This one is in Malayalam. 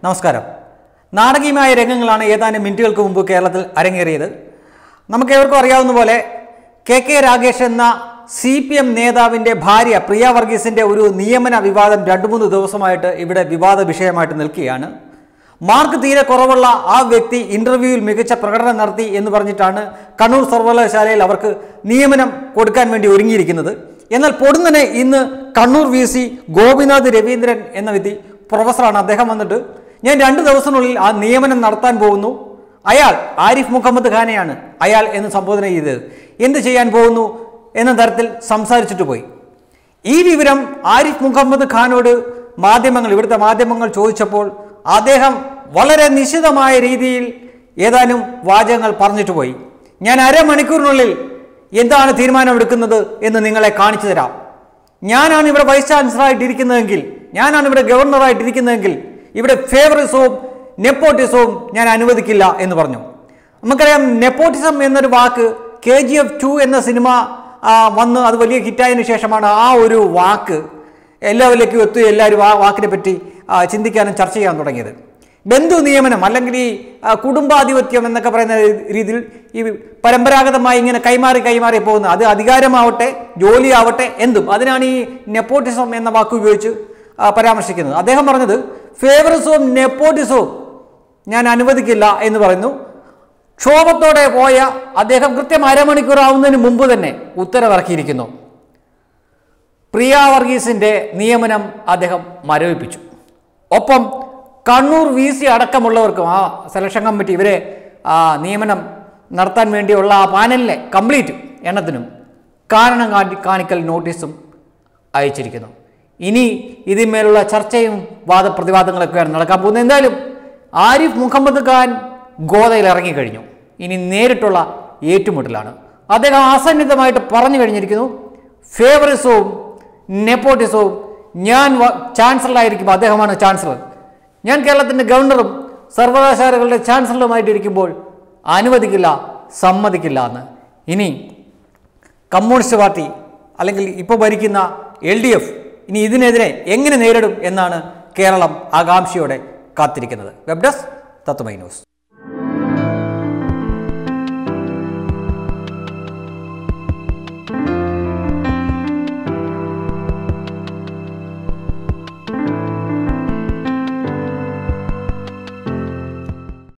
നമസ്കാരം നാടകീയമായ രംഗങ്ങളാണ് ഏതാനും മിനിറ്റുകൾക്ക് മുമ്പ് കേരളത്തിൽ അരങ്ങേറിയത് നമുക്ക് ഏവർക്കും അറിയാവുന്ന പോലെ കെ കെ രാഗേഷ് എന്ന സി പി എം നേതാവിൻ്റെ ഭാര്യ പ്രിയ വർഗീസിൻ്റെ ഒരു നിയമന വിവാദം രണ്ട് മൂന്ന് ദിവസമായിട്ട് ഇവിടെ വിവാദ വിഷയമായിട്ട് നിൽക്കുകയാണ് മാർക്ക് തീരെ കുറവുള്ള ആ വ്യക്തി ഇന്റർവ്യൂവിൽ മികച്ച പ്രകടനം നടത്തി എന്ന് പറഞ്ഞിട്ടാണ് കണ്ണൂർ സർവകലാശാലയിൽ അവർക്ക് നിയമനം കൊടുക്കാൻ വേണ്ടി ഒരുങ്ങിയിരിക്കുന്നത് എന്നാൽ പൊടുന്നനെ ഇന്ന് കണ്ണൂർ വി സി ഗോപിനാഥ് രവീന്ദ്രൻ എന്ന വ്യക്തി പ്രൊഫസറാണ് അദ്ദേഹം വന്നിട്ട് ഞാൻ രണ്ട് ദിവസത്തിനുള്ളിൽ ആ നിയമനം നടത്താൻ പോകുന്നു അയാൾ ആരിഫ് മുഹമ്മദ് ഖാനെയാണ് അയാൾ എന്ന് സംബോധന ചെയ്തത് എന്ത് ചെയ്യാൻ പോകുന്നു എന്ന തരത്തിൽ സംസാരിച്ചിട്ട് പോയി ഈ വിവരം ആരിഫ് മുഹമ്മദ് ഖാനോട് മാധ്യമങ്ങൾ ഇവിടുത്തെ മാധ്യമങ്ങൾ ചോദിച്ചപ്പോൾ അദ്ദേഹം വളരെ നിശിതമായ രീതിയിൽ ഏതാനും വാചകങ്ങൾ പറഞ്ഞിട്ട് പോയി ഞാൻ അരമണിക്കൂറിനുള്ളിൽ എന്താണ് തീരുമാനമെടുക്കുന്നത് എന്ന് നിങ്ങളെ കാണിച്ചു തരാം ഞാനാണ് ഇവിടെ വൈസ് ചാൻസലറായിട്ട് ഇരിക്കുന്നതെങ്കിൽ ഞാനാണ് ഇവിടെ ഗവർണറായിട്ട് ഇരിക്കുന്നതെങ്കിൽ ഇവിടെ ഫേവറിസവും നെപ്പോട്ടിസവും ഞാൻ അനുവദിക്കില്ല എന്ന് പറഞ്ഞു നമുക്കറിയാം നെപ്പോട്ടിസം എന്നൊരു വാക്ക് കെ ജി എഫ് ടു എന്ന സിനിമ ആ, വന്ന് അത് വലിയ ഹിറ്റായതിനു ശേഷമാണ് ആ ഒരു വാക്ക് എല്ലാവരിലേക്കും എത്തി എല്ലാവരും ആ വാക്കിനെ പറ്റി ആ, ചിന്തിക്കാനും ചർച്ച ചെയ്യാൻ തുടങ്ങിയത് ബന്ധു നിയമനം അല്ലെങ്കിൽ ഈ ആ, കുടുംബാധിപത്യം എന്നൊക്കെ പറയുന്ന രീതിയിൽ ഈ പരമ്പരാഗതമായി ഇങ്ങനെ കൈമാറി കൈമാറി പോകുന്ന അത് അധികാരമാവട്ടെ ജോലിയാവട്ടെ എന്തും അതിനാണ് ഈ നെപ്പോട്ടിസം എന്ന വാക്ക് ഉപയോഗിച്ച് ആ, പരാമർശിക്കുന്നത് അദ്ദേഹം പറഞ്ഞത് ഫേവറിസവും നെപ്പോട്ടിസവും ഞാൻ അനുവദിക്കില്ല എന്ന് പറയുന്നു ക്ഷോഭത്തോടെ പോയ അദ്ദേഹം കൃത്യം അരമണിക്കൂർ ആവുന്നതിന് മുമ്പ് തന്നെ ഉത്തരവിറക്കിയിരിക്കുന്നു പ്രിയ വർഗീസിന്റെ നിയമനം അദ്ദേഹം മരവിപ്പിച്ചു ഒപ്പം കണ്ണൂർ വി സി അടക്കമുള്ളവർക്കും ആ സെലക്ഷൻ കമ്മിറ്റി ഇവരെ ആ നിയമനം നടത്താൻ വേണ്ടിയുള്ള ആ പാനലിലെ കംപ്ലീറ്റ് എണ്ണത്തിനും കാരണം കാണി കാണിക്കൽ നോട്ടീസും അയച്ചിരിക്കുന്നു ഇനി ഇതിന്മേലുള്ള ചർച്ചയും വാദപ്രതിവാദങ്ങളൊക്കെയാണ് നടക്കാൻ പോകുന്നത് എന്തായാലും ആരിഫ് മുഹമ്മദ് ഖാൻ ഗോതയിൽ ഇറങ്ങിക്കഴിഞ്ഞു ഇനി നേരിട്ടുള്ള ഏറ്റുമുട്ടലാണ് അദ്ദേഹം ആസന്നിധമായിട്ട് പറഞ്ഞു കഴിഞ്ഞിരിക്കുന്നു ഫേവറിസവും നെപ്പോട്ടിസവും ഞാൻ വ- ചാൻസലറായിരിക്കും അദ്ദേഹമാണ് ചാൻസലർ ഞാൻ കേരളത്തിൻ്റെ ഗവർണറും സർവകലാശാലകളുടെ ചാൻസലറുമായിട്ടിരിക്കുമ്പോൾ അനുവദിക്കില്ല സമ്മതിക്കില്ല എന്ന് ഇനി കമ്മ്യൂണിസ്റ്റ് പാർട്ടി അല്ലെങ്കിൽ ഇപ്പോൾ ഭരിക്കുന്ന എൽ ഡി എഫ് ഇനി ഇതിനെതിരെ എങ്ങനെ നേരിടും എന്നാണ് കേരളം ആകാംക്ഷയോടെ കാത്തിരിക്കുന്നത് വെബ് ഡെസ്ക് തത്വമൈ ന്യൂസ്